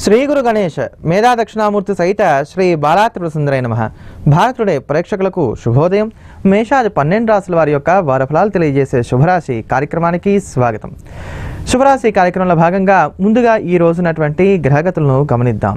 శ్రీ గురు గణేష్ మేధా దక్షిణామూర్తి సహిత శ్రీ బాలాత్రిపుర సుందరై నమ భారతుడే ప్రేక్షకులకు శుభోదయం మేషాది పన్నెండు రాసుల వారి యొక్క వారఫలాలు తెలియజేసే శుభరాశి కార్యక్రమానికి స్వాగతం శుభరాశి కార్యక్రమంలో భాగంగా ముందుగా ఈ రోజునటువంటి గ్రహగతులను గమనిద్దాం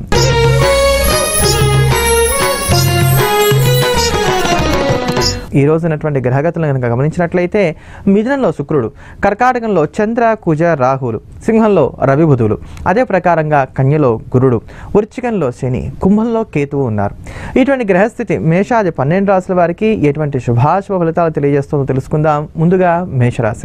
ఈ రోజునటువంటి గ్రహగతులను కనుక గమనించినట్లయితే మిథునంలో శుక్రుడు కర్కాటకంలో చంద్ర కుజ రాహులు సింహంలో రవి బుధులు అదే ప్రకారంగా కన్యలో గురుడు వృచ్చికంలో శని కుంభంలో కేతువు ఉన్నారు ఇటువంటి గ్రహస్థితి మేషాది పన్నెండు రాసుల వారికి ఎటువంటి శుభాశుభ ఫలితాలు తెలియజేస్తుందో తెలుసుకుందాం ముందుగా మేషరాశి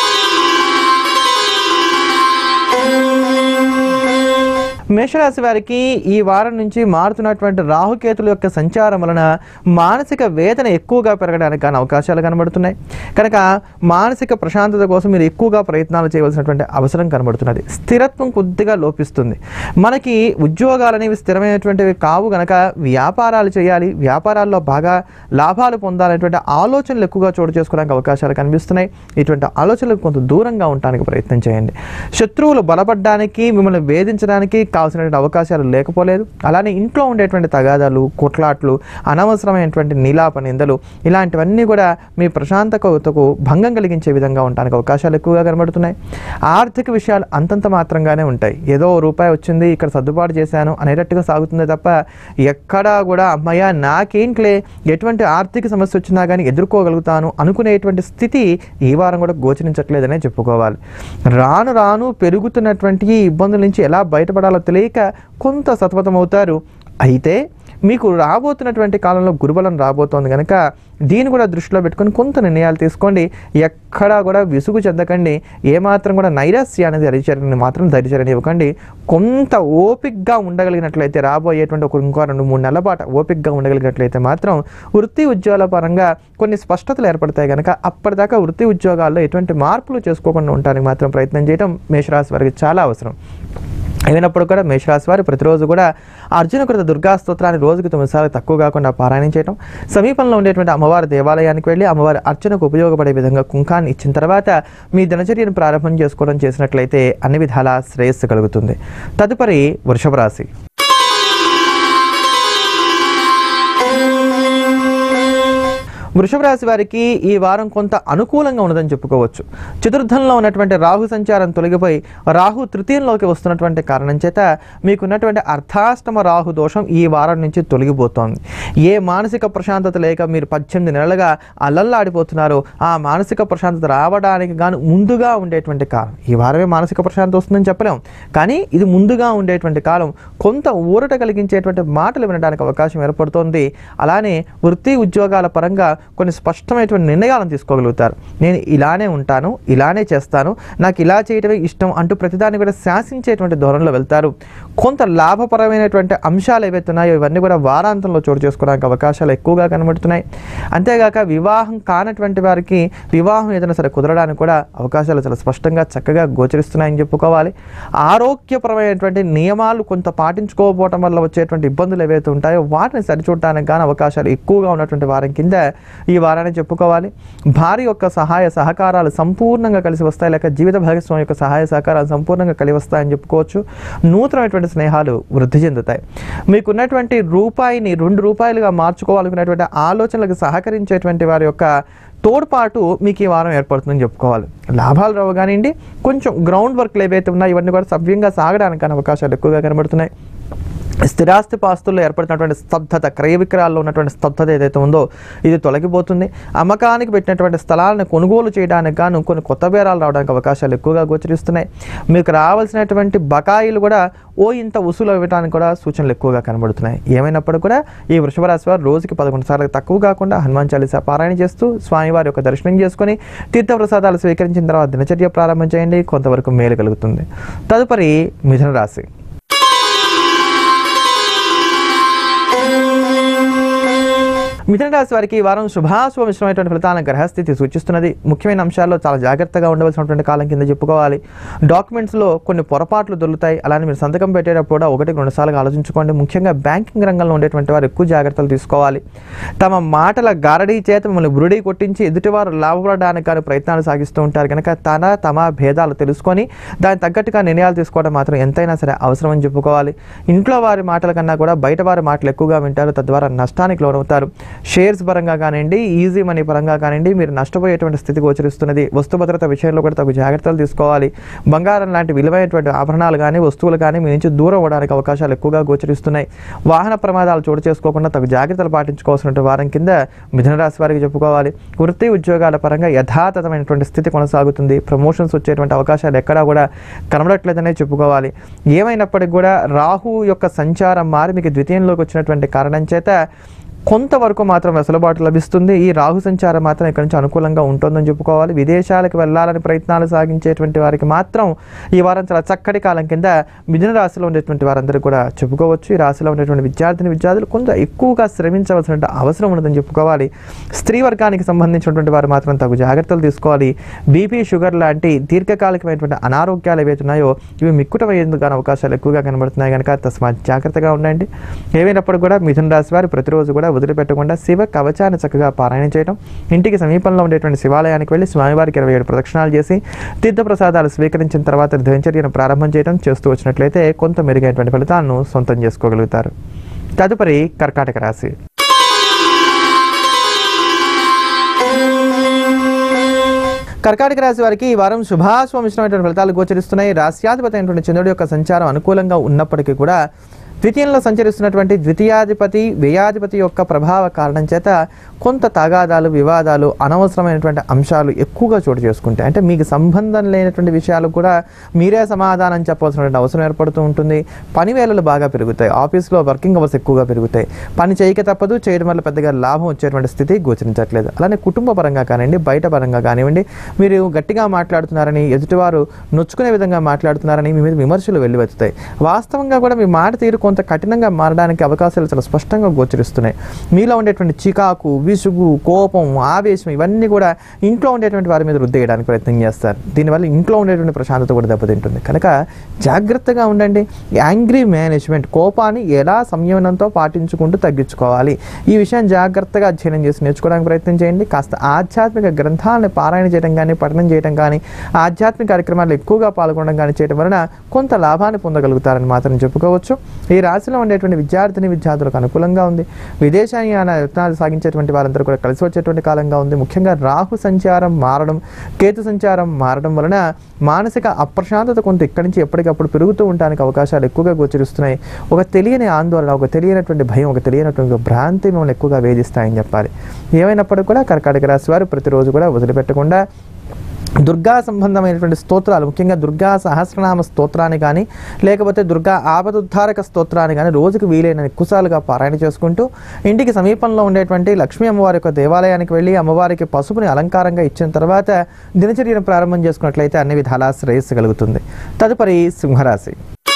మేషరాశి వారికి ఈ వారం నుంచి మారుతున్నటువంటి రాహుకేతుల యొక్క సంచారం వలన మానసిక వేదన ఎక్కువగా పెరగడానికి కానీ అవకాశాలు కనబడుతున్నాయి కనుక మానసిక ప్రశాంతత కోసం మీరు ఎక్కువగా ప్రయత్నాలు చేయవలసినటువంటి అవసరం కనబడుతున్నది స్థిరత్వం కొద్దిగా లోపిస్తుంది మనకి ఉద్యోగాలు అనేవి స్థిరమైనటువంటివి కావు గనక వ్యాపారాలు చేయాలి వ్యాపారాల్లో బాగా లాభాలు పొందాలనేటువంటి ఆలోచనలు ఎక్కువగా చోటు చేసుకోవడానికి అవకాశాలు కనిపిస్తున్నాయి ఇటువంటి ఆలోచనలకు కొంత దూరంగా ఉండడానికి ప్రయత్నం చేయండి శత్రువులు బలపడడానికి మిమ్మల్ని వేధించడానికి కావాల్సినటువంటి అవకాశాలు లేకపోలేదు అలానే ఇంట్లో ఉండేటువంటి తగాదాలు కొట్లాట్లు అనవసరమైనటువంటి నీలాప నిందలు ఇలాంటివన్నీ కూడా మీ ప్రశాంతతకు భంగం కలిగించే విధంగా ఉండడానికి అవకాశాలు ఎక్కువగా కనబడుతున్నాయి ఆర్థిక విషయాలు అంతంత మాత్రంగానే ఉంటాయి ఏదో ఓ రూపాయి వచ్చింది ఇక్కడ సర్దుబాటు చేశాను అనేటట్టుగా సాగుతుంది తప్ప ఎక్కడా కూడా అమ్మయ్య నాకేంట్లే ఎటువంటి ఆర్థిక సమస్య వచ్చినా కానీ ఎదుర్కోగలుగుతాను అనుకునేటువంటి స్థితి ఈ వారం కూడా గోచరించట్లేదనే చెప్పుకోవాలి రాను రాను పెరుగుతున్నటువంటి ఈ ఇబ్బందుల నుంచి ఎలా బయటపడాలో తెలియక కొంత సతమతమవుతారు అయితే మీకు రాబోతున్నటువంటి కాలంలో గురుబలం రాబోతోంది కనుక దీన్ని కూడా దృష్టిలో పెట్టుకొని కొంత నిర్ణయాలు తీసుకోండి ఎక్కడా కూడా విసుగు చెందకండి ఏమాత్రం కూడా నైరాస్య అనేది దరిచరని మాత్రం దరిచరని ఇవ్వకండి కొంత ఓపిక్గా ఉండగలిగినట్లయితే రాబోయేటువంటి ఒక ఇంకో రెండు మూడు నెలల పాటు ఓపిక్గా ఉండగలిగినట్లయితే మాత్రం వృత్తి ఉద్యోగాల పరంగా కొన్ని స్పష్టతలు ఏర్పడతాయి కనుక అప్పటిదాకా వృత్తి ఉద్యోగాల్లో ఎటువంటి మార్పులు చేసుకోకుండా ఉండడానికి మాత్రం ప్రయత్నం చేయడం మేషరాశి వారికి చాలా అవసరం అయినప్పుడు కూడా మేషరాశి వారు ప్రతిరోజు కూడా అర్జునకృత దుర్గా స్తోత్రాన్ని రోజుకి తొమ్మిది సార్లు తక్కువ కాకుండా పారాయణం చేయడం సమీపంలో ఉండేటువంటి అమ్మవారి దేవాలయానికి వెళ్ళి అమ్మవారి అర్చనకు ఉపయోగపడే విధంగా కుంకాన్ని ఇచ్చిన తర్వాత మీ దినచర్యను ప్రారంభం చేసుకోవడం చేసినట్లయితే అన్ని విధాల శ్రేయస్సు కలుగుతుంది తదుపరి వృషభ రాశి వృషభ రాశి వారికి ఈ వారం కొంత అనుకూలంగా ఉన్నదని చెప్పుకోవచ్చు చతుర్థంలో ఉన్నటువంటి రాహు సంచారం తొలగిపోయి రాహు తృతీయంలోకి వస్తున్నటువంటి కారణం చేత మీకున్నటువంటి అర్ధాష్టమ రాహు దోషం ఈ వారం నుంచి తొలగిపోతోంది ఏ మానసిక ప్రశాంతత లేక మీరు పద్దెనిమిది నెలలుగా అల్లల్లాడిపోతున్నారో ఆ మానసిక ప్రశాంతత రావడానికి గాను ముందుగా ఉండేటువంటి కాలం ఈ వారమే మానసిక ప్రశాంతత వస్తుందని చెప్పలేం కానీ ఇది ముందుగా ఉండేటువంటి కాలం కొంత ఊరట కలిగించేటువంటి మాటలు వినడానికి అవకాశం ఏర్పడుతోంది అలానే వృత్తి ఉద్యోగాల పరంగా కొన్ని స్పష్టమైనటువంటి నిర్ణయాలను తీసుకోగలుగుతారు నేను ఇలానే ఉంటాను ఇలానే చేస్తాను నాకు ఇలా చేయటమే ఇష్టం అంటూ ప్రతిదాన్ని కూడా శాసించేటువంటి ధోరణిలో వెళ్తారు కొంత లాభపరమైనటువంటి అంశాలు ఏవైతే ఉన్నాయో ఇవన్నీ కూడా వారాంతంలో చోటు చేసుకోవడానికి అవకాశాలు ఎక్కువగా కనబడుతున్నాయి అంతేగాక వివాహం కానటువంటి వారికి వివాహం ఏదైనా సరే కుదరడానికి కూడా అవకాశాలు చాలా స్పష్టంగా చక్కగా గోచరిస్తున్నాయని చెప్పుకోవాలి ఆరోగ్యపరమైనటువంటి నియమాలు కొంత పాటించుకోకపోవటం వల్ల వచ్చేటువంటి ఇబ్బందులు ఏవైతే ఉంటాయో వాటిని సరిచూడటానికి గాను అవకాశాలు ఎక్కువగా ఉన్నటువంటి వారం కింద ఈ వారాన్ని చెప్పుకోవాలి భార్య యొక్క సహాయ సహకారాలు సంపూర్ణంగా కలిసి వస్తాయి లేక జీవిత భాగస్వామి యొక్క సహాయ సహకారాలు సంపూర్ణంగా కలిసి వస్తాయని చెప్పుకోవచ్చు నూతనమైనటువంటి స్నేహాలు వృద్ధి చెందుతాయి మీకున్నటువంటి రూపాయిని రెండు రూపాయలుగా మార్చుకోవాలనుకునేటువంటి ఆలోచనలకు సహకరించేటువంటి వారి యొక్క తోడ్పాటు మీకు ఈ వారం ఏర్పడుతుందని చెప్పుకోవాలి లాభాలు రావు కానివ్వండి కొంచెం గ్రౌండ్ వర్క్లు ఏవైతే ఉన్నాయో ఇవన్నీ కూడా సవ్యంగా సాగడానికి కానీ అవకాశాలు ఎక్కువగా కనబడుతున్నాయి స్థిరాస్తి పాస్తుల్లో ఏర్పడినటువంటి స్తబ్దత క్రయ విక్రయాల్లో ఉన్నటువంటి స్తబ్దత ఏదైతే ఉందో ఇది తొలగిపోతుంది అమ్మకానికి పెట్టినటువంటి స్థలాలను కొనుగోలు చేయడానికి గాను కొన్ని కొత్త బేరాలు రావడానికి అవకాశాలు ఎక్కువగా గోచరిస్తున్నాయి మీకు రావాల్సినటువంటి బకాయిలు కూడా ఓ ఇంత వసూలు ఇవ్వడానికి కూడా సూచనలు ఎక్కువగా కనబడుతున్నాయి ఏమైనప్పుడు కూడా ఈ వృషభ రాశి వారు రోజుకి పదకొండు సార్లు తక్కువ కాకుండా హనుమాన్ చాలీసా పారాయణ చేస్తూ స్వామివారి యొక్క దర్శనం చేసుకొని తీర్థప్రసాదాలు స్వీకరించిన తర్వాత దినచర్య ప్రారంభం చేయండి కొంతవరకు మేలు కలుగుతుంది తదుపరి మిథున రాశి మిథున రాశి వారికి ఈ వారం శుభాశుభ మిశ్రమైనటువంటి ఫలితాలను గ్రహస్థితి సూచిస్తున్నది ముఖ్యమైన అంశాల్లో చాలా జాగ్రత్తగా ఉండవలసినటువంటి కాలం కింద చెప్పుకోవాలి డాక్యుమెంట్స్లో కొన్ని పొరపాట్లు దొరుకుతాయి అలానే మీరు సంతకం పెట్టేటప్పుడు కూడా ఒకటి రెండు సార్లు ఆలోచించుకోండి ముఖ్యంగా బ్యాంకింగ్ రంగంలో ఉండేటువంటి వారు ఎక్కువ జాగ్రత్తలు తీసుకోవాలి తమ మాటల గారడీ చేత మిమ్మల్ని బురుడి కొట్టించి ఎదుటివారు లాభపడడానికి కానీ ప్రయత్నాలు సాగిస్తూ ఉంటారు కనుక తన తమ భేదాలు తెలుసుకొని దానికి తగ్గట్టుగా నిర్ణయాలు తీసుకోవడం మాత్రం ఎంతైనా సరే అవసరం అని చెప్పుకోవాలి ఇంట్లో వారి మాటల కన్నా కూడా బయట వారి మాటలు ఎక్కువగా వింటారు తద్వారా నష్టానికి లోనవుతారు షేర్స్ పరంగా కానివ్వండి ఈజీ మనీ పరంగా కానివ్వండి మీరు నష్టపోయేటువంటి స్థితి గోచరిస్తున్నది వస్తు భద్రత విషయంలో కూడా తగు జాగ్రత్తలు తీసుకోవాలి బంగారం లాంటి విలువైనటువంటి ఆభరణాలు కానీ వస్తువులు కానీ మీ నుంచి దూరం అవ్వడానికి అవకాశాలు ఎక్కువగా గోచరిస్తున్నాయి వాహన ప్రమాదాలు చోటు చేసుకోకుండా తగు జాగ్రత్తలు పాటించుకోవాల్సిన వారం కింద మిథున రాశి వారికి చెప్పుకోవాలి వృత్తి ఉద్యోగాల పరంగా యథాతథమైనటువంటి స్థితి కొనసాగుతుంది ప్రమోషన్స్ వచ్చేటువంటి అవకాశాలు ఎక్కడా కూడా కనబడట్లేదనే చెప్పుకోవాలి ఏమైనప్పటికీ కూడా రాహు యొక్క సంచారం మారి మీకు ద్వితీయంలోకి వచ్చినటువంటి కారణం చేత కొంతవరకు మాత్రం వెసులుబాటు లభిస్తుంది ఈ రాహు సంచారం మాత్రం ఇక్కడ నుంచి అనుకూలంగా ఉంటుందని చెప్పుకోవాలి విదేశాలకు వెళ్ళాలని ప్రయత్నాలు సాగించేటువంటి వారికి మాత్రం ఈ వారం చాలా చక్కటి కాలం కింద మిథున రాశిలో ఉండేటువంటి వారందరూ కూడా చెప్పుకోవచ్చు ఈ రాశిలో ఉండేటువంటి విద్యార్థిని విద్యార్థులు కొంత ఎక్కువగా శ్రమించవలసిన అవసరం ఉన్నదని చెప్పుకోవాలి స్త్రీ వర్గానికి సంబంధించినటువంటి వారు మాత్రం తగు జాగ్రత్తలు తీసుకోవాలి బీపీ షుగర్ లాంటి దీర్ఘకాలికమైనటువంటి అనారోగ్యాలు ఏవైతే ఉన్నాయో ఇవి మిక్కుటమయ్యేందుకు గాను అవకాశాలు ఎక్కువగా కనబడుతున్నాయి కనుక తస్మాత్ జాగ్రత్తగా ఉండండి ఏమైనప్పుడు కూడా మిథున రాశి వారు ప్రతిరోజు కూడా వదిలిపెట్టకుండా శివ కవచాన్ని చక్కగా పారాయణ చేయడం ఇంటికి సమీపంలో ఉండేటువంటి శివాలయానికి వెళ్ళి స్వామివారికి ఇరవై ఏడు ప్రదక్షిణాలు చేసి తీర్థప్రసాదాలు స్వీకరించిన తర్వాత దినచర్యను ప్రారంభం చేయడం చేస్తూ వచ్చినట్లయితే కొంత మెరుగైనటువంటి ఫలితాలను సొంతం చేసుకోగలుగుతారు తదుపరి కర్కాటక రాశి కర్కాటక రాశి వారికి ఈ వారం శుభాశ్వమిశ్రమైనటువంటి ఫలితాలు గోచరిస్తున్నాయి రాశ్యాధిపతి అయినటువంటి చంద్రుడి యొక్క సంచారం అనుకూలంగా ఉన్నప్పటికీ కూడా ద్వితీయంలో సంచరిస్తున్నటువంటి ద్వితీయాధిపతి వ్యయాధిపతి యొక్క ప్రభావ కారణం చేత కొంత తగాదాలు వివాదాలు అనవసరమైనటువంటి అంశాలు ఎక్కువగా చోటు చేసుకుంటాయి అంటే మీకు సంబంధం లేనటువంటి విషయాలు కూడా మీరే సమాధానం చెప్పవలసినటువంటి అవసరం ఏర్పడుతూ ఉంటుంది పని వేళలు బాగా పెరుగుతాయి ఆఫీస్లో వర్కింగ్ అవర్స్ ఎక్కువగా పెరుగుతాయి పని చేయక తప్పదు చేయడం వల్ల పెద్దగా లాభం వచ్చేటువంటి స్థితి గోచరించట్లేదు అలానే కుటుంబ పరంగా కానివ్వండి బయట పరంగా కానివ్వండి మీరు గట్టిగా మాట్లాడుతున్నారని ఎదుటివారు నొచ్చుకునే విధంగా మాట్లాడుతున్నారని మీ మీద విమర్శలు వెల్లువెత్తుతాయి వాస్తవంగా కూడా మీ మాట తీరు కొంత కఠినంగా మారడానికి అవకాశాలు చాలా స్పష్టంగా గోచరిస్తున్నాయి మీలో ఉండేటువంటి చికాకు విసుగు కోపం ఆవేశం ఇవన్నీ కూడా ఇంట్లో ఉండేటువంటి వారి మీద రుద్దేయడానికి ప్రయత్నం చేస్తారు దీనివల్ల ఇంట్లో ఉండేటువంటి ప్రశాంతత కూడా దెబ్బతింటుంది కనుక జాగ్రత్తగా ఉండండి యాంగ్రీ మేనేజ్మెంట్ కోపాన్ని ఎలా సంయమనంతో పాటించుకుంటూ తగ్గించుకోవాలి ఈ విషయం జాగ్రత్తగా అధ్యయనం చేసి నేర్చుకోవడానికి ప్రయత్నం చేయండి కాస్త ఆధ్యాత్మిక గ్రంథాలను పారాయణ చేయడం కానీ పఠనం చేయడం కానీ ఆధ్యాత్మిక కార్యక్రమాలు ఎక్కువగా పాల్గొనడం కానీ చేయడం వలన కొంత లాభాన్ని పొందగలుగుతారని మాత్రం చెప్పుకోవచ్చు ఈ రాశిలో ఉండేటువంటి విద్యార్థిని విద్యార్థులకు అనుకూలంగా ఉంది విదేశాయాన యత్నాలు సాగించేటువంటి వారందరూ కూడా కలిసి వచ్చేటువంటి కాలంగా ఉంది ముఖ్యంగా రాహు సంచారం మారడం కేతు సంచారం మారడం వలన మానసిక అప్రశాంతత కొంత ఇక్కడి నుంచి ఎప్పటికప్పుడు పెరుగుతూ ఉండడానికి అవకాశాలు ఎక్కువగా గోచరిస్తున్నాయి ఒక తెలియని ఆందోళన ఒక తెలియనటువంటి భయం ఒక తెలియనటువంటి ఒక భ్రాంతి మిమ్మల్ని ఎక్కువగా వేధిస్తాయని చెప్పాలి ఏమైనప్పటికీ కూడా కర్కాటక రాశి వారు ప్రతిరోజు కూడా వదిలిపెట్టకుండా దుర్గా సంబంధమైనటువంటి స్తోత్రాలు ముఖ్యంగా దుర్గా సహస్రనామ స్తోత్రాన్ని కానీ లేకపోతే దుర్గా ఆపదుద్ధారక స్తోత్రాన్ని కానీ రోజుకు వీలైన ఎక్కువసార్లుగా పారాయణ చేసుకుంటూ ఇంటికి సమీపంలో ఉండేటువంటి లక్ష్మీ అమ్మవారి యొక్క దేవాలయానికి వెళ్ళి అమ్మవారికి పసుపుని అలంకారంగా ఇచ్చిన తర్వాత దినచర్యను ప్రారంభం చేసుకున్నట్లయితే అన్ని విధాలా శ్రేయస్సు కలుగుతుంది తదుపరి సింహరాశి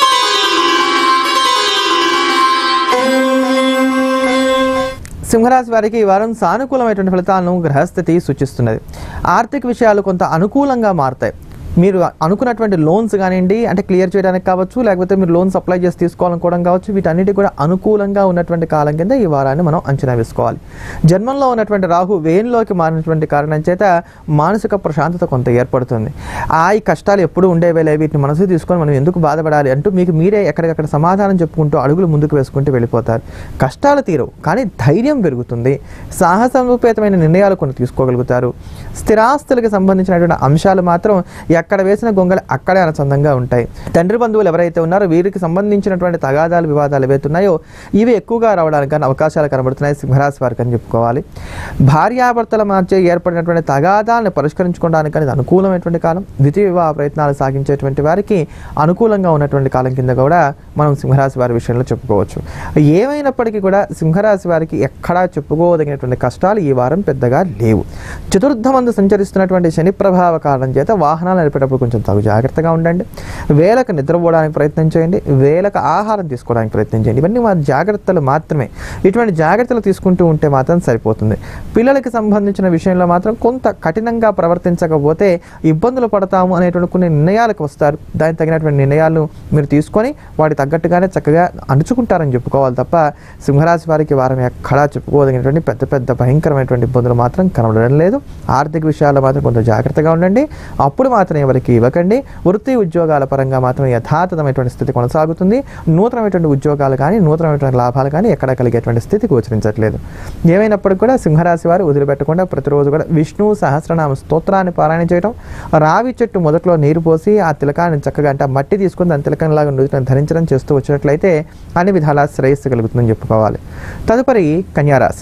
సింహరాశి వారికి ఈ వారం సానుకూలమైనటువంటి ఫలితాలను గ్రహస్థితి సూచిస్తున్నది ఆర్థిక విషయాలు కొంత అనుకూలంగా మారుతాయి మీరు అనుకున్నటువంటి లోన్స్ కానివ్వండి అంటే క్లియర్ చేయడానికి కావచ్చు లేకపోతే మీరు లోన్స్ అప్లై చేసి తీసుకోవాలనుకోవడం కావచ్చు వీటన్నిటి కూడా అనుకూలంగా ఉన్నటువంటి కాలం కింద ఈ వారాన్ని మనం అంచనా వేసుకోవాలి జన్మంలో ఉన్నటువంటి రాహు వేన్లోకి మారినటువంటి కారణం చేత మానసిక ప్రశాంతత కొంత ఏర్పడుతుంది ఆ ఈ కష్టాలు ఎప్పుడు ఉండేవేలే వీటిని మనసు తీసుకొని మనం ఎందుకు బాధపడాలి అంటూ మీకు మీరే ఎక్కడికక్కడ సమాధానం చెప్పుకుంటూ అడుగులు ముందుకు వేసుకుంటూ వెళ్ళిపోతారు కష్టాలు తీరవు కానీ ధైర్యం పెరుగుతుంది సాహసోపేతమైన నిర్ణయాలు కొన్ని తీసుకోగలుగుతారు స్థిరాస్తులకు సంబంధించినటువంటి అంశాలు మాత్రం ఎక్కడ వేసిన గొంగలు అక్కడే అనుసంధంగా ఉంటాయి తండ్రి బంధువులు ఎవరైతే ఉన్నారో వీరికి సంబంధించినటువంటి తగాదాలు వివాదాలు ఏవైతే ఉన్నాయో ఇవి ఎక్కువగా రావడానికి కానీ అవకాశాలు కనబడుతున్నాయి సింహరాశి వారికి అని చెప్పుకోవాలి భార్యాభర్తల మధ్య ఏర్పడినటువంటి తగాదాలను పరిష్కరించుకోవడానికి అనేది అనుకూలమైనటువంటి కాలం ద్వితీయ వివాహ ప్రయత్నాలు సాగించేటువంటి వారికి అనుకూలంగా ఉన్నటువంటి కాలం కింద కూడా మనం సింహరాశి వారి విషయంలో చెప్పుకోవచ్చు ఏమైనప్పటికీ కూడా సింహరాశి వారికి ఎక్కడా చెప్పుకోదగినటువంటి కష్టాలు ఈ వారం పెద్దగా లేవు చతుర్థమందు సంచరిస్తున్నటువంటి శని ప్రభావ కారణం చేత వాహనాలను గడిపేటప్పుడు కొంచెం తగు జాగ్రత్తగా ఉండండి వేలకు నిద్రపోవడానికి ప్రయత్నం చేయండి వేలకు ఆహారం తీసుకోవడానికి ప్రయత్నం చేయండి ఇవన్నీ మా జాగ్రత్తలు మాత్రమే ఇటువంటి జాగ్రత్తలు తీసుకుంటూ ఉంటే మాత్రం సరిపోతుంది పిల్లలకి సంబంధించిన విషయంలో మాత్రం కొంత కఠినంగా ప్రవర్తించకపోతే ఇబ్బందులు పడతాము అనేటువంటి కొన్ని నిర్ణయాలకు వస్తారు దానికి తగినటువంటి నిర్ణయాలు మీరు తీసుకొని వాటి తగ్గట్టుగానే చక్కగా అణుచుకుంటారని చెప్పుకోవాలి తప్ప సింహరాశి వారికి వారం ఎక్కడా చెప్పుకోదగినటువంటి పెద్ద పెద్ద భయంకరమైనటువంటి ఇబ్బందులు మాత్రం కనబడడం లేదు ఆర్థిక విషయాల్లో మాత్రం కొంత జాగ్రత్తగా ఉండండి అప్పుడు మాత్రం ఎవరికి ఇవ్వకండి వృత్తి ఉద్యోగాల పరంగా మాత్రం యథాతథమైనటువంటి స్థితి కొనసాగుతుంది నూతనమైనటువంటి ఉద్యోగాలు కానీ నూతనమైనటువంటి లాభాలు కానీ ఎక్కడ కలిగేటువంటి స్థితి గోచరించట్లేదు ఏమైనప్పటికీ కూడా సింహరాశి వారు వదిలిపెట్టకుండా ప్రతిరోజు కూడా విష్ణు సహస్రనామ స్తోత్రాన్ని పారాయణ చేయడం రావి చెట్టు మొదట్లో నీరు పోసి ఆ తిలకాన్ని చక్కగా అంటే ఆ మట్టి తీసుకుని దాని తిలకంలాగా నుదుటిని ధరించడం చేస్తూ వచ్చినట్లయితే అన్ని విధాలా శ్రేయస్సు కలుగుతుందని చెప్పుకోవాలి తదుపరి కన్యారాశి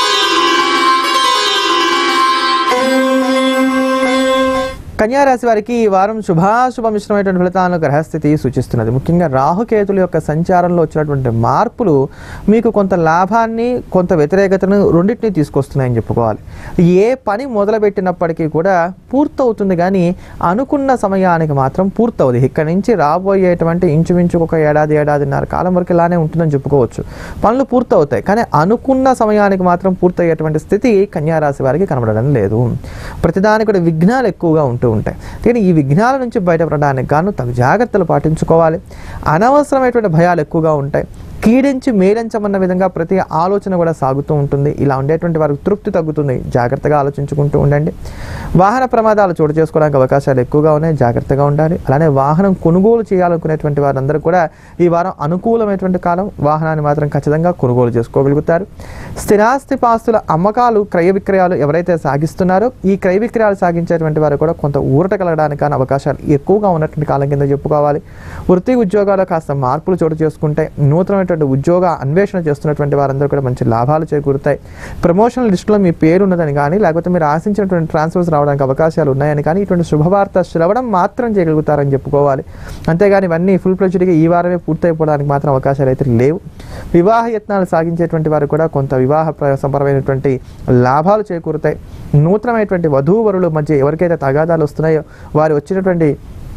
కన్యారాశి వారికి ఈ వారం శుభాశుభ మిశ్రమైనటువంటి ఫలితాలను గ్రహస్థితి సూచిస్తున్నది ముఖ్యంగా రాహుకేతుల యొక్క సంచారంలో వచ్చినటువంటి మార్పులు మీకు కొంత లాభాన్ని కొంత వ్యతిరేకతను రెండింటినీ తీసుకొస్తున్నాయని చెప్పుకోవాలి ఏ పని మొదలుపెట్టినప్పటికీ కూడా పూర్తవుతుంది కానీ అనుకున్న సమయానికి మాత్రం పూర్తవుది ఇక్కడి నుంచి రాబోయేటువంటి ఇంచుమించు ఒక ఏడాది ఏడాదిన్నర కాలం వరకు ఇలానే ఉంటుందని చెప్పుకోవచ్చు పనులు పూర్తవుతాయి కానీ అనుకున్న సమయానికి మాత్రం పూర్తయ్యేటువంటి స్థితి కన్యారాశి వారికి కనబడడం లేదు ప్రతిదానికి కూడా విఘ్నాలు ఎక్కువగా ఉంటూ ఉంటాయి కానీ ఈ విఘ్నాల నుంచి బయటపడడానికి గాను తగు జాగ్రత్తలు పాటించుకోవాలి అనవసరమైనటువంటి భయాలు ఎక్కువగా ఉంటాయి కీడించి మేలించమన్న విధంగా ప్రతి ఆలోచన కూడా సాగుతూ ఉంటుంది ఇలా ఉండేటువంటి వారికి తృప్తి తగ్గుతుంది జాగ్రత్తగా ఆలోచించుకుంటూ ఉండండి వాహన ప్రమాదాలు చోటు చేసుకోవడానికి అవకాశాలు ఎక్కువగా ఉన్నాయి జాగ్రత్తగా ఉండాలి అలానే వాహనం కొనుగోలు చేయాలనుకునేటువంటి వారందరూ కూడా ఈ వారం అనుకూలమైనటువంటి కాలం వాహనాన్ని మాత్రం ఖచ్చితంగా కొనుగోలు చేసుకోగలుగుతారు స్థిరాస్తి పాస్తుల అమ్మకాలు క్రయ విక్రయాలు ఎవరైతే సాగిస్తున్నారో ఈ క్రయ విక్రయాలు సాగించేటువంటి వారు కూడా కొంత ఊరట కలగడానికి కానీ అవకాశాలు ఎక్కువగా ఉన్నటువంటి కాలం కింద చెప్పుకోవాలి వృత్తి ఉద్యోగాలు కాస్త మార్పులు చోటు చేసుకుంటే నూతనమైనటువంటి ఉద్యోగ అన్వేషణ చేస్తున్నటువంటి వారందరూ కూడా మంచి లాభాలు చేకూరుతాయి ప్రమోషన్ లిస్టులో మీ పేరు ఉన్నదని కానీ లేకపోతే మీరు ఆశించినటువంటి ట్రాన్స్ఫర్స్ రావడానికి అవకాశాలు ఉన్నాయని కానీ ఇటువంటి శుభవార్త శ్రవణం మాత్రం చేయగలుగుతారని చెప్పుకోవాలి అంతేగాని ఇవన్నీ ఫుల్ ప్లెజ్డ్గా ఈ వారమే పూర్తయిపోవడానికి మాత్రం అవకాశాలు అయితే లేవు వివాహ యత్నాలు సాగించేటువంటి వారు కూడా కొంత వివాహ ప్ర- సంపరమైనటువంటి లాభాలు చేకూరుతాయి నూతనమైనటువంటి వధూవరుల మధ్య ఎవరికైతే తగాదాలు వస్తున్నాయో వారు వచ్చినటువంటి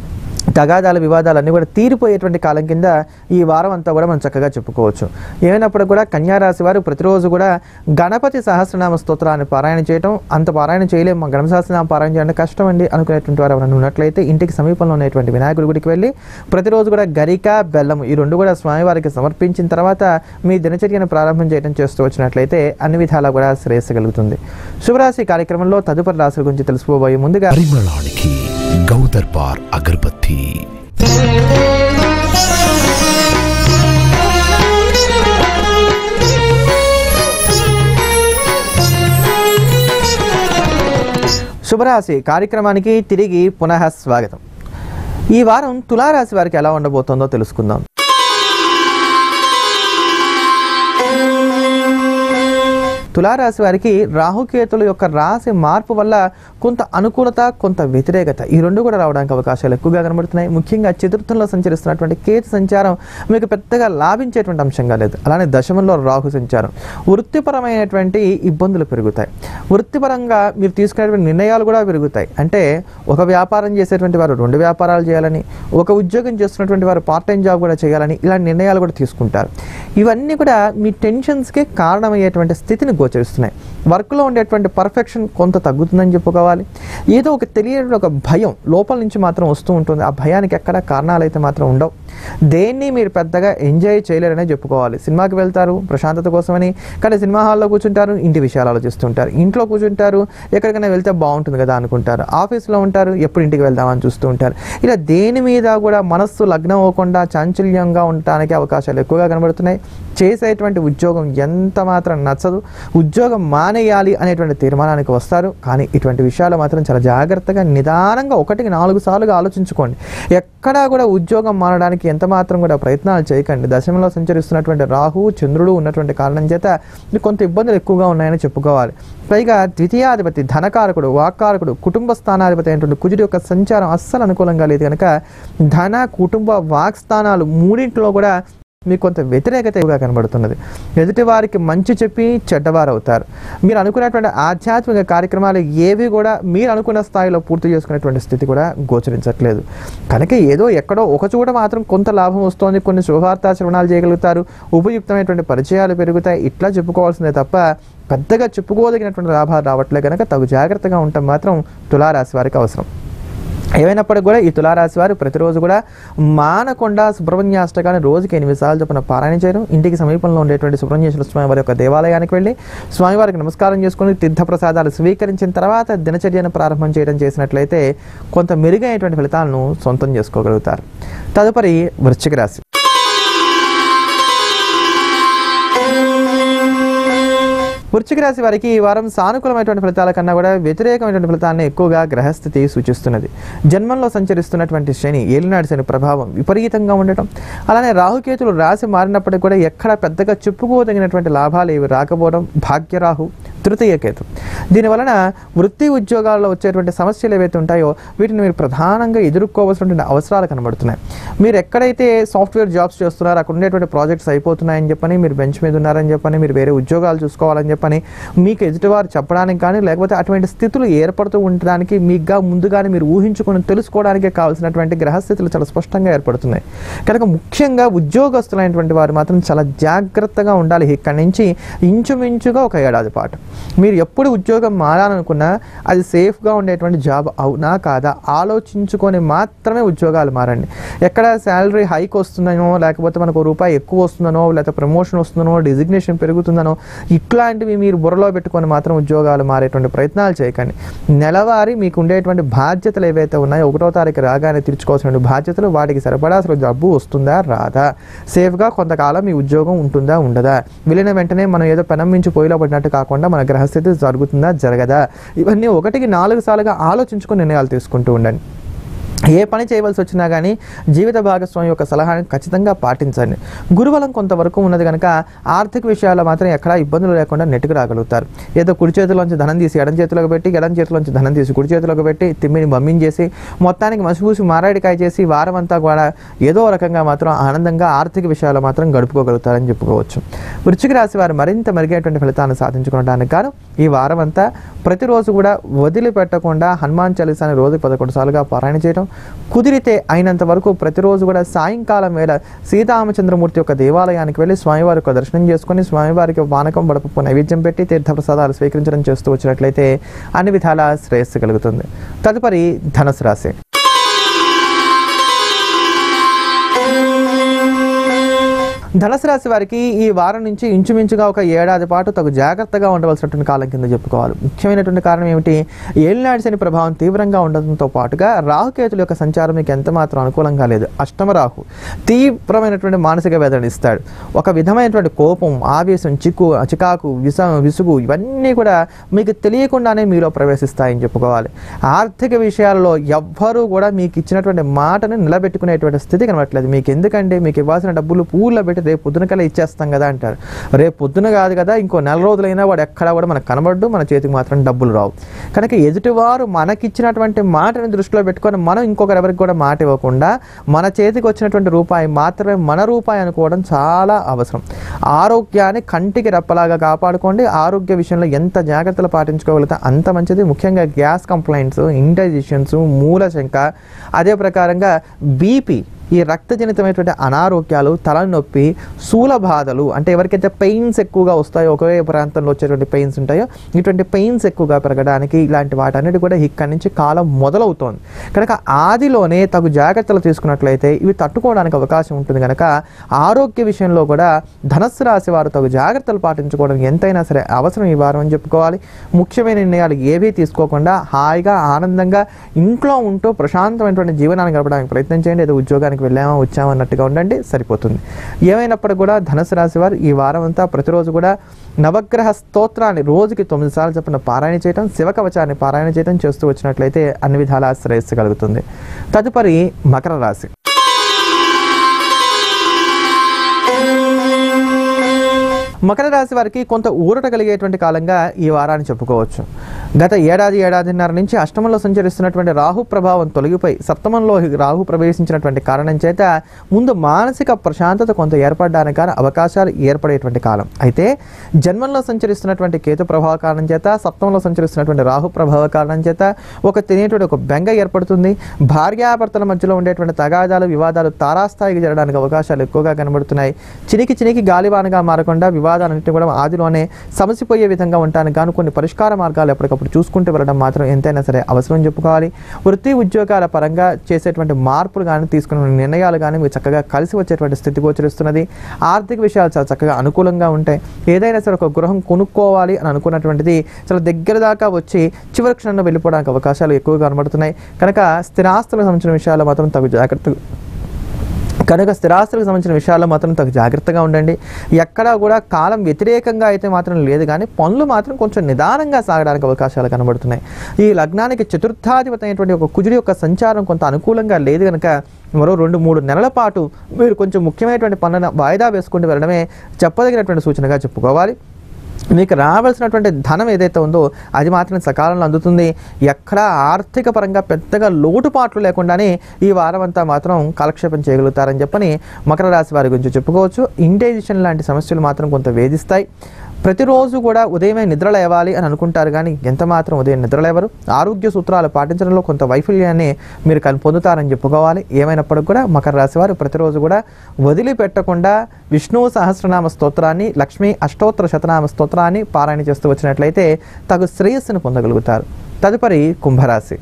తగాదాలు వివాదాలు అన్నీ కూడా తీరిపోయేటువంటి కాలం కింద ఈ వారం అంతా కూడా మనం చక్కగా చెప్పుకోవచ్చు ఏమైనప్పుడు కూడా కన్యారాశి వారు ప్రతిరోజు కూడా గణపతి సహస్రనామ స్తోత్రాన్ని పారాయణ చేయటం అంత పారాయణ చేయలేము మా గణపతి సహస్రనామ పారాయణ చేయడం కష్టం అండి అనుకునేటువంటి వారు ఎవరైనా ఉన్నట్లయితే ఇంటికి సమీపంలో ఉన్నటువంటి వినాయకుడి గుడికి వెళ్ళి ప్రతిరోజు కూడా గరిక బెల్లం ఈ రెండు కూడా స్వామివారికి సమర్పించిన తర్వాత మీ దినచర్యను ప్రారంభం చేయడం చేస్తూ వచ్చినట్లయితే అన్ని విధాలా కూడా శ్రేయస్సు కలుగుతుంది శుభరాశి కార్యక్రమంలో తదుపరి రాశుల గురించి తెలుసుకోబోయే ముందుగా పరిమళానికి గౌదర్బార్ అగరబత్తి శుభరాశి కార్యక్రమానికి తిరిగి పునః స్వాగతం ఈ వారం తులారాశి వారికి ఎలా ఉండబోతోందో తెలుసుకుందాం తులారాశి వారికి రాహుకేతుల యొక్క రాశి మార్పు వల్ల కొంత అనుకూలత కొంత వ్యతిరేకత ఈ రెండు కూడా రావడానికి అవకాశాలు ఎక్కువగా కనబడుతున్నాయి ముఖ్యంగా చతుర్థంలో సంచరిస్తున్నటువంటి కేతు సంచారం మీకు పెద్దగా లాభించేటువంటి అంశంగా లేదు అలానే దశమంలో రాహు సంచారం వృత్తిపరమైనటువంటి ఇబ్బందులు పెరుగుతాయి వృత్తిపరంగా మీరు తీసుకునేటువంటి నిర్ణయాలు కూడా పెరుగుతాయి అంటే ఒక వ్యాపారం చేసేటువంటి వారు రెండు వ్యాపారాలు చేయాలని ఒక ఉద్యోగం చేస్తున్నటువంటి వారు పార్ట్ టైం జాబ్ కూడా చేయాలని ఇలాంటి నిర్ణయాలు కూడా తీసుకుంటారు ఇవన్నీ కూడా మీ టెన్షన్స్కి కారణమయ్యేటువంటి స్థితిని గోచరిస్తున్నాయి వర్క్లో ఉండేటువంటి పర్ఫెక్షన్ కొంత తగ్గుతుందని చెప్పుకోవాలి ఏదో ఒక తెలియని ఒక భయం లోపల నుంచి మాత్రం వస్తూ ఉంటుంది ఆ భయానికి ఎక్కడ కారణాలు అయితే మాత్రం ఉండవు దేన్ని మీరు పెద్దగా ఎంజాయ్ చేయలేరనే చెప్పుకోవాలి సినిమాకి వెళ్తారు ప్రశాంతత కోసమని కానీ సినిమా హాల్లో కూర్చుంటారు ఇంటి విషయాలు ఆలోచిస్తుంటారు ఇంట్లో కూర్చుంటారు ఎక్కడికైనా వెళ్తే బాగుంటుంది కదా అనుకుంటారు ఆఫీస్లో ఉంటారు ఎప్పుడు ఇంటికి వెళ్దామని చూస్తూ ఉంటారు ఇలా దేని మీద కూడా మనస్సు లగ్నం అవ్వకుండా చాంచల్యంగా ఉండటానికి అవకాశాలు ఎక్కువగా కనబడుతున్నాయి చేసేటువంటి ఉద్యోగం ఎంత మాత్రం నచ్చదు ఉద్యోగం మానేయాలి అనేటువంటి తీర్మానానికి వస్తారు కానీ ఇటువంటి విషయాలు మాత్రం చాలా జాగ్రత్తగా నిదానంగా ఒకటికి నాలుగు సార్లుగా ఆలోచించుకోండి ఎక్కడా కూడా ఉద్యోగం మానడానికి ఎంత మాత్రం కూడా ప్రయత్నాలు చేయకండి దశమంలో సంచరిస్తున్నటువంటి రాహు చంద్రుడు ఉన్నటువంటి కారణం చేత మీకు కొంత ఇబ్బందులు ఎక్కువగా ఉన్నాయని చెప్పుకోవాలి పైగా ద్వితీయాధిపతి ధనకారకుడు వాక్కారకుడు కుటుంబ స్థానాధిపతి అయినటువంటి కుజుడి యొక్క సంచారం అస్సలు అనుకూలంగా లేదు కనుక ధన కుటుంబ వాక్ స్థానాలు మూడింటిలో కూడా మీకు కొంత వ్యతిరేకత ఎక్కువగా కనబడుతున్నది ఎదుటి వారికి మంచి చెప్పి చెడ్డవారు అవుతారు మీరు అనుకున్నటువంటి ఆధ్యాత్మిక కార్యక్రమాలు ఏవి కూడా మీరు అనుకున్న స్థాయిలో పూర్తి చేసుకునేటువంటి స్థితి కూడా గోచరించట్లేదు కనుక ఏదో ఎక్కడో ఒక చోట మాత్రం కొంత లాభం వస్తోంది కొన్ని శుభవార్తా శ్రవణాలు చేయగలుగుతారు ఉపయుక్తమైనటువంటి పరిచయాలు పెరుగుతాయి ఇట్లా చెప్పుకోవాల్సిందే తప్ప పెద్దగా చెప్పుకోదగినటువంటి లాభాలు రావట్లే కనుక తగు జాగ్రత్తగా ఉండటం మాత్రం తులారాశి వారికి అవసరం ఏమైనప్పటికీ కూడా ఈ తులారాశి వారు ప్రతిరోజు కూడా మానకొండ సుబ్రహ్మణ్యాష్టకాన్ని రోజుకి ఎనిమిది సార్లు చొప్పున పారాయణ చేయడం ఇంటికి సమీపంలో ఉండేటువంటి సుబ్రహ్మణ్యేశ్వర స్వామి వారి యొక్క దేవాలయానికి వెళ్ళి స్వామివారికి నమస్కారం చేసుకుని తీర్థప్రసాదాలు స్వీకరించిన తర్వాత దినచర్యను ప్రారంభం చేయడం చేసినట్లయితే కొంత మెరుగైనటువంటి ఫలితాలను సొంతం చేసుకోగలుగుతారు తదుపరి వృశ్చిక రాశి వృశ్చిక రాశి వారికి ఈ వారం సానుకూలమైనటువంటి ఫలితాల కన్నా కూడా వ్యతిరేకమైనటువంటి ఫలితాన్ని ఎక్కువగా గ్రహస్థితి సూచిస్తున్నది జన్మంలో సంచరిస్తున్నటువంటి శని ఏలినాడు శని ప్రభావం విపరీతంగా ఉండటం అలానే రాహుకేతులు రాశి మారినప్పటికీ కూడా ఎక్కడ పెద్దగా చెప్పుకోదగినటువంటి లాభాలు ఏవి రాకపోవడం భాగ్యరాహు తృతీయ కేతు దీనివలన వృత్తి ఉద్యోగాల్లో వచ్చేటువంటి సమస్యలు ఏవైతే ఉంటాయో వీటిని మీరు ప్రధానంగా ఎదుర్కోవాల్సినటువంటి అవసరాలు కనబడుతున్నాయి మీరు ఎక్కడైతే సాఫ్ట్వేర్ జాబ్స్ చేస్తున్నారో అక్కడ ఉండేటువంటి ప్రాజెక్ట్స్ అయిపోతున్నాయని చెప్పని మీరు బెంచ్ మీద ఉన్నారని చెప్పని మీరు వేరే ఉద్యోగాలు చూసుకోవాలని చెప్పని మీకు ఎదుటివారు చెప్పడానికి కానీ లేకపోతే అటువంటి స్థితులు ఏర్పడుతూ ఉండడానికి మీకుగా ముందుగానే మీరు ఊహించుకొని తెలుసుకోవడానికి కావాల్సినటువంటి గ్రహస్థితులు చాలా స్పష్టంగా ఏర్పడుతున్నాయి కనుక ముఖ్యంగా ఉద్యోగస్తులైనటువంటి వారు మాత్రం చాలా జాగ్రత్తగా ఉండాలి ఇక్కడి నుంచి ఇంచుమించుగా ఒక ఏడాది పాటు మీరు ఎప్పుడు ఉద్యోగం మారాలనుకున్నా అది సేఫ్గా ఉండేటువంటి జాబ్ అవునా కాదా ఆలోచించుకొని మాత్రమే ఉద్యోగాలు మారండి ఎక్కడ శాలరీ హైక్ వస్తుందనో లేకపోతే మనకు ఒక రూపాయి ఎక్కువ వస్తుందనో లేకపోతే ప్రమోషన్ వస్తుందనో డిజిగ్నేషన్ పెరుగుతుందనో ఇట్లాంటివి మీరు బుర్రలో పెట్టుకొని మాత్రం ఉద్యోగాలు మారేటువంటి ప్రయత్నాలు చేయకండి నెలవారీ మీకు ఉండేటువంటి బాధ్యతలు ఏవైతే ఉన్నాయో ఒకటో తారీఖు రాగానే తీర్చుకోవాల్సిన బాధ్యతలు వాటికి సరిపడా అసలు డబ్బు వస్తుందా రాదా సేఫ్గా కొంతకాలం మీ ఉద్యోగం ఉంటుందా ఉండదా వెళ్ళిన వెంటనే మనం ఏదో పెనం మించి పొయ్యిలో పడినట్టు కాకుండా మన గ్రహస్థితి జరుగుతుందా జరగదా ఇవన్నీ ఒకటికి నాలుగు సార్లుగా ఆలోచించుకొని నిర్ణయాలు తీసుకుంటూ ఉండండి ఏ పని చేయవలసి వచ్చినా కానీ జీవిత భాగస్వామి యొక్క సలహాని ఖచ్చితంగా పాటించండి గురుబలం కొంతవరకు ఉన్నది కనుక ఆర్థిక విషయాల్లో మాత్రం ఎక్కడా ఇబ్బందులు లేకుండా నెట్టుకు రాగలుగుతారు ఏదో కుడి చేతిలోంచి ధనం తీసి ఎడం చేతిలోకి పెట్టి ఎడం చేతిలోంచి ధనం తీసి కుడి చేతిలోకి పెట్టి తిమ్మిని బమ్మించేసి మొత్తానికి మసిపూసి మారాడికాయ చేసి వారం అంతా కూడా ఏదో రకంగా మాత్రం ఆనందంగా ఆర్థిక విషయాల్లో మాత్రం గడుపుకోగలుగుతారని చెప్పుకోవచ్చు వృశ్చిక రాశి వారు మరింత మెరుగైనటువంటి ఫలితాలను సాధించుకోవడానికి గాను ఈ వారం అంతా ప్రతిరోజు కూడా వదిలిపెట్టకుండా హనుమాన్ చాలీసాని రోజు పదకొండు సార్లుగా పారాయణ చేయడం కుదిరితే అయినంత వరకు ప్రతిరోజు కూడా సాయంకాలం వేళ సీతారామచంద్రమూర్తి యొక్క దేవాలయానికి వెళ్ళి స్వామివారి యొక్క దర్శనం చేసుకొని స్వామివారికి వానకం బడపప్పు నైవేద్యం పెట్టి తీర్థప్రసాదాలు స్వీకరించడం చేస్తూ వచ్చినట్లయితే అన్ని విధాల శ్రేయస్సు కలుగుతుంది తదుపరి ధనుసు రాశి ధనుసు రాశి వారికి ఈ వారం నుంచి ఇంచుమించుగా ఒక ఏడాది పాటు తగు జాగ్రత్తగా ఉండవలసినటువంటి కాలం కింద చెప్పుకోవాలి ముఖ్యమైనటువంటి కారణం ఏమిటి ఏలినాడు శని ప్రభావం తీవ్రంగా ఉండడంతో పాటుగా రాహుకేతుల యొక్క సంచారం మీకు ఎంత మాత్రం అనుకూలంగా లేదు అష్టమ రాహు తీవ్రమైనటువంటి మానసిక వేదన ఇస్తాడు ఒక విధమైనటువంటి కోపం ఆవేశం చిక్కు చికాకు విస విసుగు ఇవన్నీ కూడా మీకు తెలియకుండానే మీలో ప్రవేశిస్తాయని చెప్పుకోవాలి ఆర్థిక విషయాల్లో ఎవ్వరూ కూడా మీకు ఇచ్చినటువంటి మాటను నిలబెట్టుకునేటువంటి స్థితి కనబడట్లేదు మీకు ఎందుకంటే మీకు ఇవ్వాల్సిన డబ్బులు పూల్లో పెట్టి రేపు పొద్దున కల్లా ఇచ్చేస్తాం కదా అంటారు రేపు పొద్దున కాదు కదా ఇంకో నెల రోజులైనా వాడు ఎక్కడా కూడా మనకు కనబడ్డు మన చేతికి మాత్రం డబ్బులు రావు కనుక ఎదుటివారు మనకిచ్చినటువంటి మాటని దృష్టిలో పెట్టుకొని మనం ఇంకొకరు ఎవరికి కూడా మాట ఇవ్వకుండా మన చేతికి వచ్చినటువంటి రూపాయి మాత్రమే మన రూపాయి అనుకోవడం చాలా అవసరం ఆరోగ్యాన్ని కంటికి రెప్పలాగా కాపాడుకోండి ఆరోగ్య విషయంలో ఎంత జాగ్రత్తలు పాటించుకోగలిగితే అంత మంచిది ముఖ్యంగా గ్యాస్ కంప్లైంట్స్ ఇండైజెషన్స్ మూలశంక అదే ప్రకారంగా బీపీ ఈ రక్తజనితమైనటువంటి అనారోగ్యాలు తలనొప్పి శూల బాధలు అంటే ఎవరికైతే పెయిన్స్ ఎక్కువగా వస్తాయో ఒకే ప్రాంతంలో వచ్చేటువంటి పెయిన్స్ ఉంటాయో ఇటువంటి పెయిన్స్ ఎక్కువగా పెరగడానికి ఇలాంటి వాటన్నిటి కూడా ఇక్కడి నుంచి కాలం మొదలవుతోంది కనుక ఆదిలోనే తగు జాగ్రత్తలు తీసుకున్నట్లయితే ఇవి తట్టుకోవడానికి అవకాశం ఉంటుంది కనుక ఆరోగ్య విషయంలో కూడా ధనస్సు రాశి వారు తగు జాగ్రత్తలు పాటించుకోవడం ఎంతైనా సరే అవసరం ఈ వారం అని చెప్పుకోవాలి ముఖ్యమైన నిర్ణయాలు ఏవీ తీసుకోకుండా హాయిగా ఆనందంగా ఇంట్లో ఉంటూ ప్రశాంతమైనటువంటి జీవనాన్ని గడపడానికి ప్రయత్నం చేయండి ఏదో ఉద్యోగానికి వెళ్ళామా వచ్చామా అన్నట్టుగా ఉండండి సరిపోతుంది ఏమైనప్పుడు కూడా ధనుసు రాశి వారు ఈ వారం అంతా ప్రతిరోజు కూడా నవగ్రహ స్తోత్రాన్ని రోజుకి తొమ్మిది సార్లు చెప్పిన పారాయణ చేయడం శివకవచాన్ని పారాయణ చేయడం చేస్తూ వచ్చినట్లయితే అన్ని విధాలా శ్రేయస్సు కలుగుతుంది తదుపరి మకర రాశి మకర రాశి వారికి కొంత ఊరట కలిగేటువంటి కాలంగా ఈ వారాన్ని చెప్పుకోవచ్చు గత ఏడాది ఏడాదిన్నర నుంచి అష్టమంలో సంచరిస్తున్నటువంటి రాహు ప్రభావం తొలగిపోయి సప్తమంలో రాహు ప్రవేశించినటువంటి కారణం చేత ముందు మానసిక ప్రశాంతత కొంత ఏర్పడడానికి కానీ అవకాశాలు ఏర్పడేటువంటి కాలం అయితే జన్మంలో సంచరిస్తున్నటువంటి కేతు ప్రభావ కారణం చేత సప్తమంలో సంచరిస్తున్నటువంటి రాహు ప్రభావ కారణం చేత ఒక తినేటువంటి ఒక బెంగ ఏర్పడుతుంది భార్యాభర్తల మధ్యలో ఉండేటువంటి తగాదాలు వివాదాలు తారాస్థాయికి జరగడానికి అవకాశాలు ఎక్కువగా కనబడుతున్నాయి చినికి చినికి గాలివానగా మారకుండా వివాదాలన్నింటినీ కూడా ఆదిలోనే సమసిపోయే విధంగా ఉండడానికి గాను కొన్ని పరిష్కార మార్గాలు ఎప్పటికప్పుడు చూసుకుంటూ వెళ్ళడం మాత్రం ఎంతైనా సరే అవసరం చెప్పుకోవాలి వృత్తి ఉద్యోగాల పరంగా చేసేటువంటి మార్పులు కానీ తీసుకున్న నిర్ణయాలు కానీ మీకు చక్కగా కలిసి వచ్చేటువంటి స్థితి గోచరిస్తున్నది ఆర్థిక విషయాలు చాలా చక్కగా అనుకూలంగా ఉంటాయి ఏదైనా సరే ఒక గృహం కొనుక్కోవాలి అని అనుకున్నటువంటిది చాలా దగ్గర దాకా వచ్చి చివరి క్షణంలో వెళ్ళిపోవడానికి అవకాశాలు ఎక్కువగా కనబడుతున్నాయి కనుక స్థిరాస్తులకు సంబంధించిన విషయాల్లో మాత్రం తగు జాగ్రత్త కనుక స్థిరాస్తులకు సంబంధించిన విషయాల్లో మాత్రం తగు జాగ్రత్తగా ఉండండి ఎక్కడా కూడా కాలం వ్యతిరేకంగా అయితే మాత్రం లేదు కానీ పనులు మాత్రం కొంచెం నిదానంగా సాగడానికి అవకాశాలు కనబడుతున్నాయి ఈ లగ్నానికి చతుర్థాధిపతి అయినటువంటి ఒక కుజుడి యొక్క సంచారం కొంత అనుకూలంగా లేదు కనుక మరో రెండు మూడు నెలల పాటు మీరు కొంచెం ముఖ్యమైనటువంటి పనులను వాయిదా వేసుకుంటూ వెళ్ళడమే చెప్పదగినటువంటి సూచనగా చెప్పుకోవాలి మీకు రావాల్సినటువంటి ధనం ఏదైతే ఉందో అది మాత్రం సకాలంలో అందుతుంది ఎక్కడా ఆర్థిక పరంగా పెద్దగా లోటుపాట్లు లేకుండానే ఈ వారం అంతా మాత్రం కాలక్షేపం చేయగలుగుతారని చెప్పని మకర రాశి వారి గురించి చెప్పుకోవచ్చు ఇండైజెషన్ లాంటి సమస్యలు మాత్రం కొంత వేధిస్తాయి ప్రతిరోజు కూడా ఉదయమే నిద్ర లేవాలి అని అనుకుంటారు కానీ ఎంత మాత్రం ఉదయం నిద్ర లేవరు ఆరోగ్య సూత్రాలు పాటించడంలో కొంత వైఫల్యాన్ని మీరు కన్ పొందుతారని చెప్పుకోవాలి ఏమైనప్పటికీ కూడా మకర రాశి వారు ప్రతిరోజు కూడా వదిలిపెట్టకుండా విష్ణు సహస్రనామ స్తోత్రాన్ని లక్ష్మీ అష్టోత్తర శతనామ స్తోత్రాన్ని పారాయణ చేస్తూ వచ్చినట్లయితే తగు శ్రేయస్సును పొందగలుగుతారు తదుపరి కుంభరాశి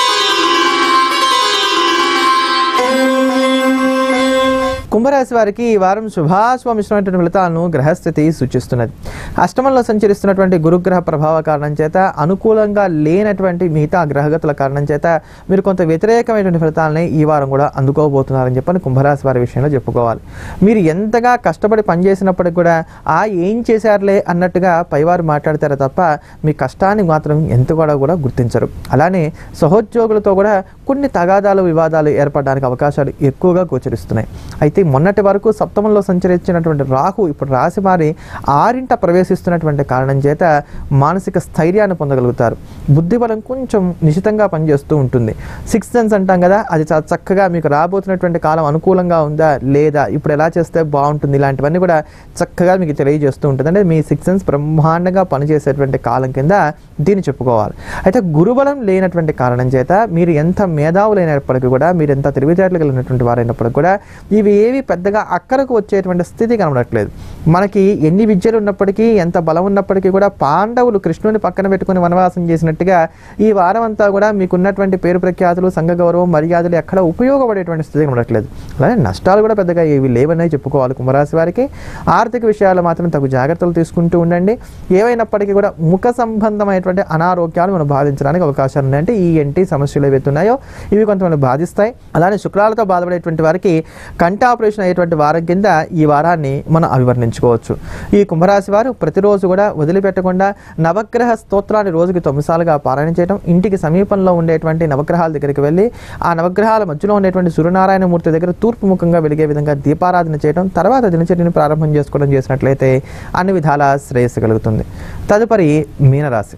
కుంభరాశి వారికి ఈ వారం శుభాశుభమిశ్రమైనటువంటి ఫలితాలను గ్రహస్థితి సూచిస్తున్నది అష్టమంలో సంచరిస్తున్నటువంటి గురుగ్రహ ప్రభావ కారణం చేత అనుకూలంగా లేనటువంటి మిగతా గ్రహగతుల కారణం చేత మీరు కొంత వ్యతిరేకమైనటువంటి ఫలితాలని ఈ వారం కూడా అందుకోబోతున్నారని చెప్పని కుంభరాశి వారి విషయంలో చెప్పుకోవాలి మీరు ఎంతగా కష్టపడి పనిచేసినప్పటికి కూడా ఆ ఏం చేశారులే అన్నట్టుగా పైవారు మాట్లాడతారు తప్ప మీ కష్టాన్ని మాత్రం ఎంత కూడా కూడా గుర్తించరు అలానే సహోద్యోగులతో కూడా కొన్ని తగాదాలు వివాదాలు ఏర్పడడానికి అవకాశాలు ఎక్కువగా గోచరిస్తున్నాయి అయితే మొన్నటి వరకు సప్తమంలో సంచరించినటువంటి రాహు ఇప్పుడు రాశి మారి ఆరింట ప్రవేశిస్తున్నటువంటి కారణం చేత మానసిక స్థైర్యాన్ని పొందగలుగుతారు బుద్ధిబలం కొంచెం నిశితంగా పనిచేస్తూ ఉంటుంది సిక్స్ సెన్స్ అంటాం కదా అది చాలా చక్కగా మీకు రాబోతున్నటువంటి కాలం అనుకూలంగా ఉందా లేదా ఇప్పుడు ఎలా చేస్తే బాగుంటుంది ఇలాంటివన్నీ కూడా చక్కగా మీకు తెలియజేస్తూ ఉంటుంది అంటే మీ సిక్స్ సెన్స్ బ్రహ్మాండంగా పనిచేసేటువంటి కాలం కింద దీన్ని చెప్పుకోవాలి అయితే గురుబలం లేనటువంటి కారణం చేత మీరు ఎంత మేధావులైనప్పటికీ కూడా మీరు ఎంత తెలివితేటలు కలిగినటువంటి వారైనప్పటికీ కూడా ఇవి ఏవి పెద్దగా అక్కరకు వచ్చేటువంటి స్థితి కనబడట్లేదు మనకి ఎన్ని విద్యలు ఉన్నప్పటికీ ఎంత బలం ఉన్నప్పటికీ కూడా పాండవులు కృష్ణుని పక్కన పెట్టుకుని వనవాసం చేసినట్టుగా ఈ వారం అంతా కూడా మీకున్నటువంటి పేరు ప్రఖ్యాతులు సంఘ గౌరవం మర్యాదలు ఎక్కడ ఉపయోగపడేటువంటి స్థితి కనబడట్లేదు అలాగే నష్టాలు కూడా పెద్దగా ఏవి లేవనే చెప్పుకోవాలి కుంభరాశి వారికి ఆర్థిక విషయాలు మాత్రం తగు జాగ్రత్తలు తీసుకుంటూ ఉండండి ఏవైనప్పటికీ కూడా ముఖ సంబంధమైనటువంటి అనారోగ్యాలు మనం బాధించడానికి అవకాశాలు ఉన్నాయి అంటే ఈ ఎంటి సమస్యలు ఏవైతే ఉన్నాయో ఇవి కొంతమంది బాధిస్తాయి అలానే శుక్రాలతో బాధపడేటువంటి వారికి కంటి ఆపరేషన్ అయ్యేటువంటి వారం కింద ఈ వారాన్ని మనం అభివర్ణించుకోవచ్చు ఈ కుంభరాశి వారు ప్రతిరోజు కూడా వదిలిపెట్టకుండా నవగ్రహ స్తోత్రాన్ని రోజుకి తొమ్మిదిసార్లుగా పారాయణ చేయడం ఇంటికి సమీపంలో ఉండేటువంటి నవగ్రహాల దగ్గరికి వెళ్ళి ఆ నవగ్రహాల మధ్యలో ఉండేటువంటి సూర్యనారాయణ మూర్తి దగ్గర తూర్పు ముఖంగా వెలిగే విధంగా దీపారాధన చేయడం తర్వాత దినచర్యను ప్రారంభం చేసుకోవడం చేసినట్లయితే అన్ని విధాల శ్రేయస్సు కలుగుతుంది తదుపరి మీనరాశి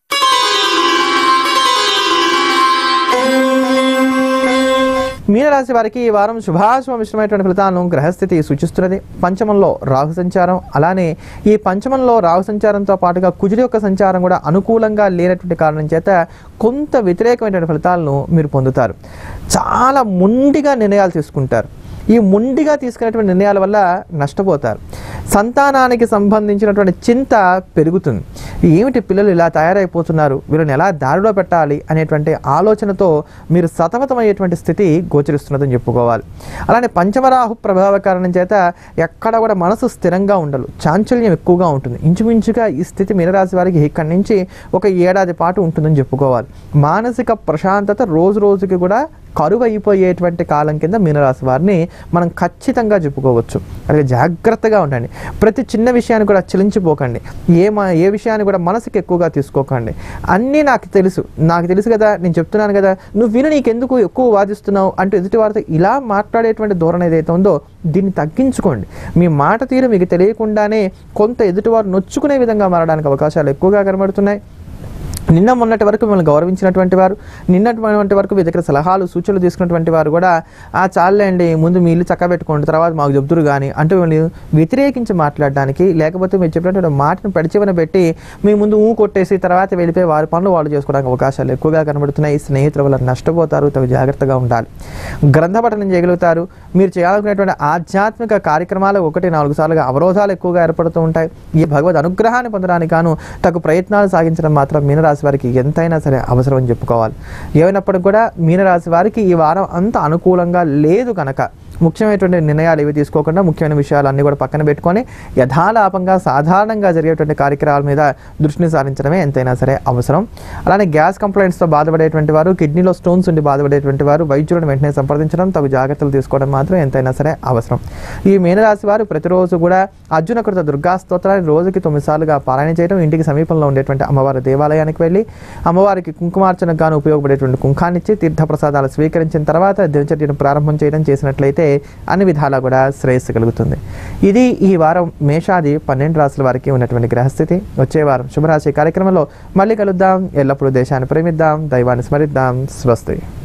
మీనరాశి వారికి ఈ వారం శుభాశుభ మిశ్రమైనటువంటి ఫలితాలను గ్రహస్థితి సూచిస్తున్నది పంచమంలో రాహు సంచారం అలానే ఈ పంచమంలో రాహు సంచారంతో పాటుగా కుజుడి యొక్క సంచారం కూడా అనుకూలంగా లేనటువంటి కారణం చేత కొంత వ్యతిరేకమైనటువంటి ఫలితాలను మీరు పొందుతారు చాలా మొండిగా నిర్ణయాలు తీసుకుంటారు ఈ మొండిగా తీసుకునేటువంటి నిర్ణయాల వల్ల నష్టపోతారు సంతానానికి సంబంధించినటువంటి చింత పెరుగుతుంది ఏమిటి పిల్లలు ఇలా తయారైపోతున్నారు వీళ్ళని ఎలా దారిలో పెట్టాలి అనేటువంటి ఆలోచనతో మీరు సతమతమయ్యేటువంటి స్థితి గోచరిస్తున్నదని చెప్పుకోవాలి అలానే పంచమరాహు ప్రభావ కారణం చేత ఎక్కడ కూడా మనసు స్థిరంగా ఉండదు చాంచల్యం ఎక్కువగా ఉంటుంది ఇంచుమించుగా ఈ స్థితి మీనరాశి వారికి ఇక్కడి నుంచి ఒక ఏడాది పాటు ఉంటుందని చెప్పుకోవాలి మానసిక ప్రశాంతత రోజు రోజుకి కూడా కరువు అయిపోయేటువంటి కాలం కింద మీనరాశి వారిని మనం ఖచ్చితంగా చెప్పుకోవచ్చు అలాగే జాగ్రత్తగా ఉండండి ప్రతి చిన్న విషయాన్ని కూడా చెలించిపోకండి ఏ మా ఏ విషయాన్ని కూడా మనసుకి ఎక్కువగా తీసుకోకండి అన్నీ నాకు తెలుసు నాకు తెలుసు కదా నేను చెప్తున్నాను కదా నువ్వు విని నీకెందుకు ఎక్కువ వాదిస్తున్నావు అంటూ ఎదుటి వారితో ఇలా మాట్లాడేటువంటి ధోరణి ఏదైతే ఉందో దీన్ని తగ్గించుకోండి మీ మాట తీరు మీకు తెలియకుండానే కొంత ఎదుటివారు నొచ్చుకునే విధంగా మారడానికి అవకాశాలు ఎక్కువగా కనబడుతున్నాయి నిన్న మొన్నటి వరకు మిమ్మల్ని గౌరవించినటువంటి వారు నిన్నటువంటి వరకు మీ దగ్గర సలహాలు సూచనలు తీసుకున్నటువంటి వారు కూడా ఆ చాలండి ముందు మీ ఇల్లు చక్కబెట్టుకోండి తర్వాత మాకు చెబుతురు కానీ అంటూ మిమ్మల్ని వ్యతిరేకించి మాట్లాడడానికి లేకపోతే మీరు చెప్పినటువంటి మాటను పెడిచివన పెట్టి మీ ముందు ఊ కొట్టేసి తర్వాత వెళ్ళిపోయి వారి పనులు వాళ్ళు చేసుకోవడానికి అవకాశాలు ఎక్కువగా కనబడుతున్నాయి స్నేహితుల వల్ల నష్టపోతారు తగు జాగ్రత్తగా ఉండాలి గ్రంథ పఠనం చేయగలుగుతారు మీరు చేయాలనుకునేటువంటి ఆధ్యాత్మిక కార్యక్రమాలు ఒకటి నాలుగు సార్లుగా అవరోధాలు ఎక్కువగా ఏర్పడుతూ ఉంటాయి ఈ భగవద్ అనుగ్రహాన్ని పొందడానికి గాను తగు ప్రయత్నాలు సాగించడం మాత్రం మీనరాశి వారికి ఎంతైనా సరే అవసరం అని చెప్పుకోవాలి ఏమైనప్పటికీ కూడా మీనరాశి వారికి ఈ వారం అంత అనుకూలంగా లేదు కనుక ముఖ్యమైనటువంటి నిర్ణయాలు ఇవి తీసుకోకుండా ముఖ్యమైన విషయాలు అన్నీ కూడా పక్కన పెట్టుకొని యథాలాపంగా సాధారణంగా జరిగేటువంటి కార్యక్రమాల మీద దృష్టిని సారించడమే ఎంతైనా సరే అవసరం అలానే గ్యాస్ కంప్లైంట్స్తో బాధపడేటువంటి వారు కిడ్నీలో స్టోన్స్ ఉండి బాధపడేటువంటి వారు వైద్యులను వెంటనే సంప్రదించడం తగు జాగ్రత్తలు తీసుకోవడం మాత్రం ఎంతైనా సరే అవసరం ఈ మీనరాశి వారు ప్రతిరోజు కూడా అర్జునకృత దుర్గా స్తోత్రాన్ని రోజుకి తొమ్మిది సార్లుగా పారాయణ చేయడం ఇంటికి సమీపంలో ఉండేటువంటి అమ్మవారి దేవాలయానికి వెళ్ళి అమ్మవారికి కుంకుమార్చనకు గాను ఉపయోగపడేటువంటి కుంకాన్నిచ్చి తీర్థప్రసాదాలు స్వీకరించిన తర్వాత దినచర్యను ప్రారంభం చేయడం చేసినట్లయితే అన్ని విధాలా కూడా శ్రేయస్సు కలుగుతుంది ఇది ఈ వారం మేషాది పన్నెండు రాసుల వారికి ఉన్నటువంటి గ్రహస్థితి వచ్చే వారం శుభరాశి కార్యక్రమంలో మళ్ళీ కలుద్దాం ఎల్లప్పుడూ దేశాన్ని ప్రేమిద్దాం దైవాన్ని స్మరిద్దాం స్వస్తి